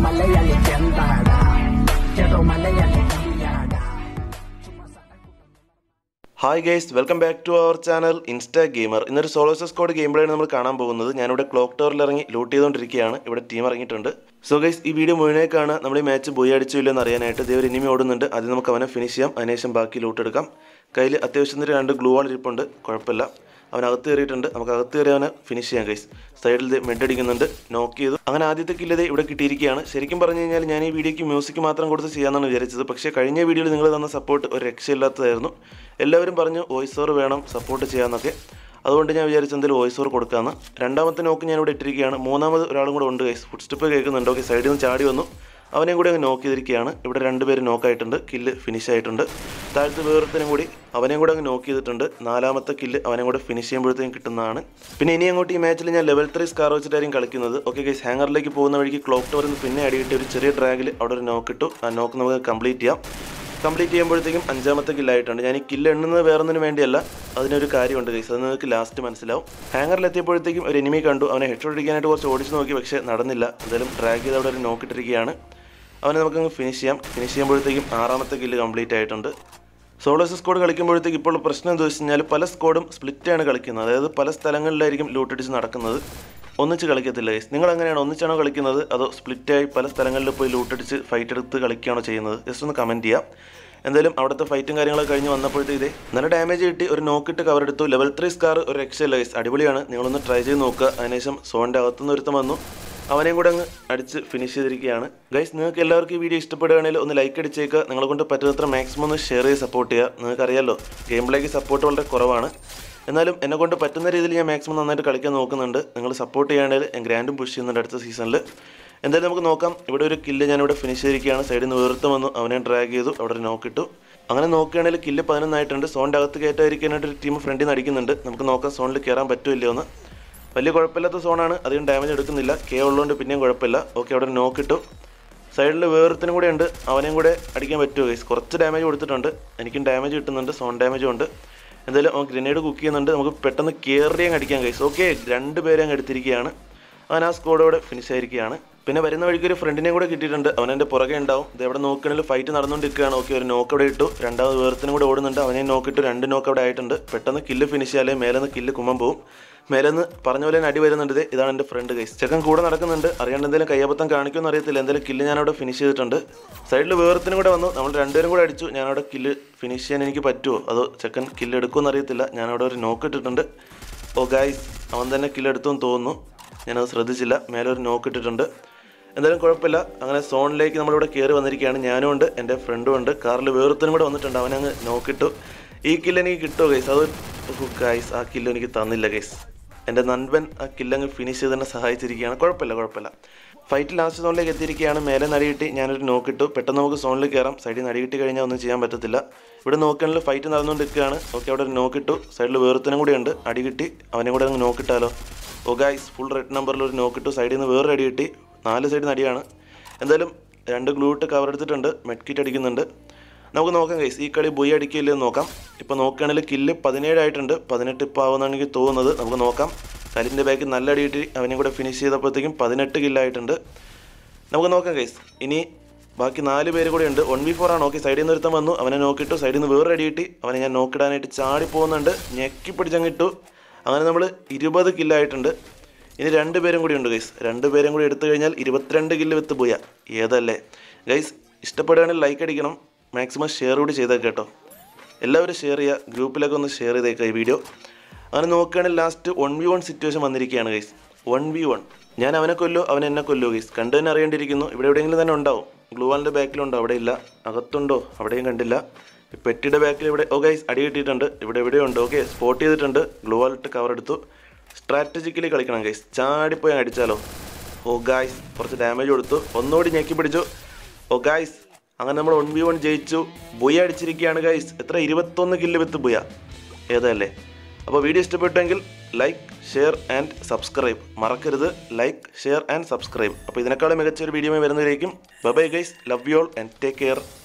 മലയാളി ചെന്താടാ ചേട്ടോ മലയാളി കവിയാടാ hi guys welcome back to our channel Insta gamer ഇന്നൊരു സോളോസസ് സ്കോഡ് ഗെയിം പ്ലേയാണ് നമ്മൾ കാണാൻ പോകുന്നത് ഞാനിവിടെ ക്ലോക്ക് ടവറിൽ ഇറങ്ങി ലൂട്ട് ചെയ്തുകൊണ്ടിരിക്കുകയാണ് ഇവിടെ ടീം ഇറങ്ങിയിട്ടുണ്ട് സോ ഗൈസ് ഈ വീഡിയോ മുഴുവനേക്കാണ് നമ്മൾ ഈ മാച്ച് ബോയ് അടിച്ചു ഇല്ലെന്ന് അറിയാനായിട്ട് ഇതേ ഒരു ഇനിമി ഓടുന്നുണ്ട് ആദ്യം നമുക്ക് അവനെ ഫിനിഷ് ചെയ്യാം അതിനുശേഷം ബാക്കി ലൂട്ട് എടുക്കാം കയ്യിൽ അത്യാവശ്യത്തിന് രണ്ട് ഗ്ലൂ വാൾ ഇരിപ്പുണ്ട് കുഴപ്പമില്ല അവൻ അകത്ത് കയറിയിട്ടുണ്ട് നമുക്ക് അകത്ത് കയറി അവനെ ഫിനിഷ് ചെയ്യാം ഗൈസ് സൈഡിൽ ഇത് മെഡ് അടിക്കുന്നുണ്ട് നോക്ക് ചെയ്തു അങ്ങനെ ആദ്യത്തെ കില്ലത് ഇവിടെ കിട്ടിയിരിക്കുകയാണ് ശരിക്കും പറഞ്ഞു കഴിഞ്ഞാൽ ഞാൻ ഈ വീഡിയോയ്ക്ക് മ്യൂസിക് മാത്രം കൊടുത്ത് ചെയ്യാമെന്നാണ് വിചാരിച്ചത് പക്ഷേ കഴിഞ്ഞ വീഡിയോയിൽ നിങ്ങൾ തന്ന സപ്പോർട്ട് ഒരു രക്ഷയില്ലാത്തതായിരുന്നു എല്ലാവരും പറഞ്ഞു വോയിസ് ഓവർ വേണം സപ്പോർട്ട് ചെയ്യാമെന്നൊക്കെ അതുകൊണ്ട് ഞാൻ വിചാരിച്ചു എന്തെങ്കിലും വോയിസ് ഓവർ കൊടുക്കാമെന്ന് രണ്ടാമത്തെ നോക്ക് ഞാൻ ഇവിടെ ഇട്ടിരിക്കുകയാണ് മൂന്നാമത് ഒരാളും കൂടെ ഉണ്ട് ഗൈസ് ഫുഡ് സ്റ്റെപ്പ് കേൾക്കുന്നുണ്ട് ഓക്കെ സൈഡിൽ നിന്ന് ചാടി വന്നു അവനെയും കൂടി അങ്ങ് നോക്ക് ചെയ്തിരിക്കുകയാണ് ഇവിടെ രണ്ടുപേര് നോക്കായിട്ടുണ്ട് കില്ല് ഫിനിഷ് ആയിട്ടുണ്ട് താഴത്ത് വേറൊരുത്തനും കൂടി അവനെയും കൂടെ അങ്ങ് നോക്ക് ചെയ്തിട്ടുണ്ട് നാലാമത്തെ കില്ല് അവനെയും കൂടെ ഫിനിഷ് ചെയ്യുമ്പോഴത്തേക്കും കിട്ടുന്നതാണ് പിന്നെ ഇനി അങ്ങോട്ട് ഈ മാച്ചിൽ ഞാൻ ലെവൽ ത്രീ സ്കാർ വെച്ചിട്ടായിരിക്കും കളിക്കുന്നത് ഓക്കെ ഗൈസ് ഹാങ്ങറിലേക്ക് പോകുന്ന വഴിക്ക് ക്ലോക്ക് ടവറിൽ നിന്ന് പിന്നെ അടിയിട്ട് ഒരു ചെറിയ ഡ്രാഗിൽ അവിടെ ഒരു നോക്ക് ഇട്ടു ആ നോക്ക് നമുക്ക് കംപ്ലീറ്റ് ചെയ്യാം കംപ്ലീറ്റ് ചെയ്യുമ്പോഴത്തേക്കും അഞ്ചാമത്തെ കില്ലായിട്ടുണ്ട് ഞാൻ ഈ കില്ല് എണ്ണുന്നത് വേറൊന്നിനു വേണ്ടിയല്ല അതിനൊരു കാര്യമുണ്ട് ഗൈസ് അത് നിങ്ങൾക്ക് ലാസ്റ്റ് മനസ്സിലാവും ഹാങ്ങറിൽ എത്തിയപ്പോഴത്തേക്കും ഒരു എനിമി കണ്ടു അവനെ ഹെഡ് അടിക്കാനായിട്ട് കുറച്ച് ഓടിച്ച് നോക്കി പക്ഷേ നടന്നില്ല എന്തായാലും ഡ്രാഗ് ചെയ്ത് അവിടെ ഒരു നോക്കിട്ടിരിക്കുകയാണ് അവനെ നമുക്കങ്ങ് ഫിനിഷ് ചെയ്യാം ഫിനിഷ് ചെയ്യുമ്പോഴത്തേക്കും ആറാമത്തെ കില്ല് കംപ്ലീറ്റ് ആയിട്ടുണ്ട് സോളോസ് സ്കോഡ് കളിക്കുമ്പോഴത്തേക്ക് ഇപ്പോൾ പ്രശ്നം എന്താ വെച്ച് കഴിഞ്ഞാൽ പല സ്കോഡും സ്പ്ലിറ്റാണ് കളിക്കുന്നത് അതായത് പല സ്ഥലങ്ങളിലായിരിക്കും ലൂട്ടടിച്ച് നടക്കുന്നത് ഒന്നിച്ച് കളിക്കത്തില്ല ഗൈസ് നിങ്ങൾ എങ്ങനെയാണ് ഒന്നിച്ചാണോ കളിക്കുന്നത് അതോ സ്പ്ലിറ്റായി പല സ്ഥലങ്ങളിൽ പോയി ലൂട്ടടിച്ച് ഫൈറ്റ് എടുത്ത് കളിക്കുകയാണോ ചെയ്യുന്നത് ജസ്റ്റ് ഒന്ന് കമൻറ്റ് ചെയ്യാം എന്തായാലും അവിടുത്തെ ഫൈറ്റും കാര്യങ്ങളൊക്കെ കഴിഞ്ഞ് വന്നപ്പോഴത്തേക്ക് ഇതേ നല്ല ഡാമേജ് കിട്ടി ഒരു നോക്കിട്ട് കവർ എടുത്തു ലെവൽ ത്രീ സ്കാർ ഒരു രക്ഷയില്ല ഗൈസ് അടിപൊളിയാണ് നിങ്ങളൊന്ന് ട്രൈ ചെയ്ത് നോക്കുക അതിനുശേഷം സോണിൻ്റെ അകത്തുനിന്ന് ഒരുത്തം വന്നു അവനെയും കൂടെ അങ്ങ് അടിച്ച് ഫിനിഷ് ചെയ്തിരിക്കുകയാണ് ഗൈസ് നിങ്ങൾക്ക് എല്ലാവർക്കും ഈ വീഡിയോ ഇഷ്ടപ്പെടുകയാണെങ്കിൽ ഒന്ന് ലൈക്ക് അടിച്ചേക്കുക നിങ്ങളെ കൊണ്ട് പറ്റുന്നത്ര മാക്സിമം ഒന്ന് ഷെയർ ചെയ്ത് സപ്പോർട്ട് ചെയ്യുക നിങ്ങൾക്കറിയാലോ ഗെയിം പ്ലേക്ക് സപ്പോർട്ട് വളരെ കുറവാണ് എന്നാലും എന്നെ കൊണ്ട് പറ്റുന്ന രീതിയിൽ ഞാൻ മാക്സിമം നന്നായിട്ട് കളിക്കാൻ നോക്കുന്നുണ്ട് നിങ്ങൾ സപ്പോർട്ട് ചെയ്യുകയാണെങ്കിൽ ഞാൻ ഗ്രാൻഡും പുഷ് ചെയ്യുന്നുണ്ട് അടുത്ത സീസണിൽ എന്തായാലും നമുക്ക് നോക്കാം ഇവിടെ ഒരു കില്ല് ഞാനിവിടെ ഫിനിഷ് ചെയ്തിരിക്കുകയാണ് സൈഡിൽ നിന്ന് വേർത്ത് വന്നു അവനെ ഡ്രാഗ് ചെയ്തു അവിടെ ഒരു നോക്കിട്ടു അങ്ങനെ നോക്കുകയാണെങ്കിൽ കില്ല് പതിനൊന്നായിട്ടുണ്ട് സോണിൻ്റെ അകത്ത് കയറ്റാതിരിക്കാനായിട്ട് ഒരു ടീം ഫ്രണ്ടിൽ നിന്ന് അടിക്കുന്നുണ്ട് നമുക്ക് നോക്കാം സോണിൽ കയറാൻ പറ്റുമല്ലോ എന്ന് വലിയ കുഴപ്പമില്ലാത്ത സോണാണ് അധികം ഡാമേജ് എടുക്കുന്നില്ല കെ ഉള്ളതുകൊണ്ട് പിന്നെയും കുഴപ്പമില്ല ഓക്കെ അവിടെ നോക്കിട്ടു സൈഡിൽ വേറൊരുത്തനും കൂടെ ഉണ്ട് അവനെയും കൂടെ അടിക്കാൻ പറ്റുമോ ഗൈസ് കുറച്ച് ഡാമേജ് കൊടുത്തിട്ടുണ്ട് എനിക്കും ഡാമേജ് കിട്ടുന്നുണ്ട് സോൺ ഡാമേജും ഉണ്ട് എന്തായാലും അവൻ ഗ്രനേഡ് കുക്ക് ചെയ്യുന്നുണ്ട് നമുക്ക് പെട്ടെന്ന് കയറി അങ്ങ് അടിക്കാൻ ഗൈസ് ഓക്കെ രണ്ട് പേരെ അങ്ങ് എടുത്തിരിക്കുകയാണ് അവൻ ആ സ്കോഡോടെ ഫിനിഷ് ആയിരിക്കുകയാണ് പിന്നെ വരുന്ന വഴിക്ക് ഒരു ഫ്രണ്ടിനെയും കൂടെ കിട്ടിയിട്ടുണ്ട് അവൻ എൻ്റെ പുറകെ ഉണ്ടാവും ഇത് എവിടെ നോക്കുകയാണെങ്കിൽ ഫൈറ്റ് നടന്നുകൊണ്ടിരിക്കുകയാണ് ഓക്കെ ഒരു നോക്ക് അവിടെ ഇട്ടു രണ്ടാമത് വേർത്തിനും കൂടെ ഓടുന്നുണ്ട് അവനെ നോക്കിയിട്ട് രണ്ട് നോക്ക് അവിടെ ആയിട്ടുണ്ട് പെട്ടെന്ന് കില്ല് ഫിനിഷ് ചെയ്യാലേ മേലെ നിന്ന് കില്ല് കുമ്മം പോവും മേലെ നിന്ന് പറഞ്ഞ പോലെ തന്നെ അടി വരുന്നുണ്ട് ദേ, ഇതാണ് എൻ്റെ ഫ്രണ്ട് ഗൈസ് ചെക്കൻ കൂടെ നടക്കുന്നുണ്ട് അറിയാണ്ട് എന്തെങ്കിലും കയ്യബദ്ധം കാണിക്കുമെന്ന് അറിയത്തില്ല എന്തെങ്കിലും കില്ല് ഞാൻ അവിടെ ഫിനിഷ് ചെയ്തിട്ടുണ്ട് സൈഡിൽ വേർത്തിനും കൂടെ വന്നു നമ്മൾ രണ്ടുപേരും കൂടെ അടിച്ചു ഞാൻ അവിടെ കില്ല് ഫിനിഷ് ചെയ്യാൻ എനിക്ക് പറ്റുമോ അതോ ചെക്കൻ കില്ല് എടുക്കുമെന്ന് അറിയത്തില്ല ഞാൻ അവിടെ ഒരു നോക്ക് ഇട്ടിട്ടുണ്ട് ഓ ഗൈസ് അവൻ തന്നെ കില്ല് എടുത്തു എന്ന് തോന്നുന്നു ഞാനത് ശ്രദ്ധിച്ചില്ല മേലെ ഒരു നോക്ക് ഇട്ടിട്ടുണ്ട് എന്തായാലും കുഴപ്പമില്ല അങ്ങനെ സോണിലേക്ക് നമ്മളിവിടെ കയറി വന്നിരിക്കുകയാണ് ഞാനും ഉണ്ട് എൻ്റെ ഫ്രണ്ടും ഉണ്ട് കാറിൽ വേറൊരുത്തനും കൂടെ വന്നിട്ടുണ്ട് അവനങ്ങ് നോക്കിട്ടു ഈ കില്ല് എനിക്ക് കിട്ടുമോ ഗൈസ് അത് ഗൈസ് ആ കില്ല് എനിക്ക് തന്നില്ല ഗൈസ് എൻ്റെ നൻപൻ ആ കില്ലങ്ങ് ഫിനിഷ് ചെയ്ത് തന്നെ സഹായിച്ചിരിക്കുകയാണ് കുഴപ്പമില്ല കുഴപ്പമില്ല ഫൈറ്റ് ലാസ്റ്റ് സോണിലേക്ക് എത്തിയിരിക്കുകയാണ് മേലെ നടികിട്ടി ഞാനൊരു നോക്കിട്ടു പെട്ടെന്ന് നമുക്ക് സോണിൽ കയറാം സൈഡിൽ നടികിട്ടി കഴിഞ്ഞാൽ ഒന്നും ചെയ്യാൻ പറ്റത്തില്ല ഇവിടെ നോക്കുകയാണെങ്കിൽ ഫൈറ്റ് നടന്നുകൊണ്ടിരിക്കുകയാണ് ഓക്കെ അവിടെ ഒരു നോക്കിട്ടു സൈഡിൽ വേറൊരുത്തനും കൂടി ഉണ്ട് അടി കിട്ടി അവനെ കൂടെ അങ്ങ് നോക്കിട്ടാലോ ഓ ഗൈസ് ഫുൾ റെഡ് നമ്പറിൽ ഒരു നോക്കിട്ടു സൈഡിൽ നിന്ന് വേറൊരു അടി കിട്ടി നാല് സൈഡിൽ നിന്ന് അടിയാണ് എന്തായാലും രണ്ട് ഗ്ലൂട്ട് കവർ എടുത്തിട്ടുണ്ട് മെഡ് കിറ്റ് അടിക്കുന്നുണ്ട് നമുക്ക് നോക്കാം ഗൈസ് ഈ കളി ബുയി അടിക്കില്ലെന്ന് നോക്കാം ഇപ്പോൾ നോക്കുകയാണെങ്കിൽ കില്ല് പതിനേഴായിട്ടുണ്ട് പതിനെട്ട് ഇപ്പോൾ ആവുമെന്നാണ് എനിക്ക് തോന്നുന്നത് നമുക്ക് നോക്കാം കലിൻ്റെ ബാക്കിൽ നല്ല അടി കിട്ടി അവനെയും കൂടെ ഫിനിഷ് ചെയ്തപ്പോഴത്തേക്കും പതിനെട്ട് കില്ലായിട്ടുണ്ട് നമുക്ക് നോക്കാം ഗൈസ് ഇനി ബാക്കി നാല് പേര് കൂടെ ഉണ്ട് വൺ വി ഫോർ ആണ് ഓക്കെ സൈഡിൽ നിന്ന് ഒരുത്തം വന്നു അവനെ നോക്കിയിട്ടു സൈഡിൽ നിന്ന് വേറെ അടി കിട്ടി അവനെ ഞാൻ നോക്കിടാനായിട്ട് ചാടി പോകുന്നുണ്ട് ഞെക്കി പിടിച്ചങ്ങിട്ടു അങ്ങനെ നമ്മൾ ഇരുപത് കില്ലായിട്ടുണ്ട് ഇനി രണ്ട് പേരും കൂടി ഉണ്ട് ഗൈസ് രണ്ട് പേരും കൂടി എടുത്തു കഴിഞ്ഞാൽ ഇരുപത്തിരണ്ട് കില്ല് വിത്ത് പോയ ഏതല്ലേ ഗൈസ് ഇഷ്ടപ്പെടുകയാണെങ്കിൽ ലൈക്ക് അടിക്കണം മാക്സിമം ഷെയർ കൂടി ചെയ്തേക്ക് കേട്ടോ എല്ലാവരും ഷെയർ ചെയ്യുക ഗ്രൂപ്പിലൊക്കെ ഒന്ന് ഷെയർ ചെയ്തേക്കുക ഈ വീഡിയോ അങ്ങനെ നോക്കുകയാണെങ്കിൽ last one v one situation വന്നിരിക്കുകയാണ് ഗൈസ് വൺ വി വൺ ഞാൻ അവനെ കൊല്ലോ അവൻ എന്നെ കൊല്ലോ ഗൈസ് കണ്ടു തന്നെ അറിയേണ്ടിയിരിക്കുന്നു ഇവിടെ എവിടെയെങ്കിലും തന്നെ ഉണ്ടാവും ഗ്ലൂ വാളിൻ്റെ ബാക്കിലുണ്ടോ അവിടെ ഇല്ല അകത്തുണ്ടോ അവിടെയും കണ്ടില്ല ഈ പെട്ടിയുടെ ബാക്കിൽ ഇവിടെ ഓ ഗൈസ് അടി കിട്ടിയിട്ടുണ്ട് ഇവിടെ എവിടെയോ ഉണ്ട് ഓക്കെ സ്പോട്ട് ചെയ്തിട്ടുണ്ട് ഗ്ലൂ വാൾ ഇട്ട് കവർ എടുത്തു സ്ട്രാറ്റജിക്കലി കളിക്കണം ഗൈസ് ചാടിപ്പോയി അങ്ങ് അടിച്ചാലോ ഓ ഗായ്സ് കുറച്ച് ഡാമേജ് കൊടുത്തു ഒന്നുകൂടി ഞെക്കി പിടിച്ചു ഓ ഗായ്സ് അങ്ങനെ നമ്മൾ വൺ ബി വൺ ജയിച്ചു ബുയ അടിച്ചിരിക്കുകയാണ് ഗൈസ് എത്ര ഇരുപത്തൊന്ന് കില്ല് വിത്ത് ബുയ ഏതല്ലേ അപ്പോൾ വീഡിയോ ഇഷ്ടപ്പെട്ടെങ്കിൽ ലൈക്ക് ഷെയർ ആൻഡ് സബ്സ്ക്രൈബ് മറക്കരുത് ലൈക്ക് ഷെയർ ആൻഡ് സബ്സ്ക്രൈബ് അപ്പോൾ ഇതിനേക്കാളും മികച്ച ഒരു വീഡിയോ വരുന്നതിലേക്കും bye guys love you all and take care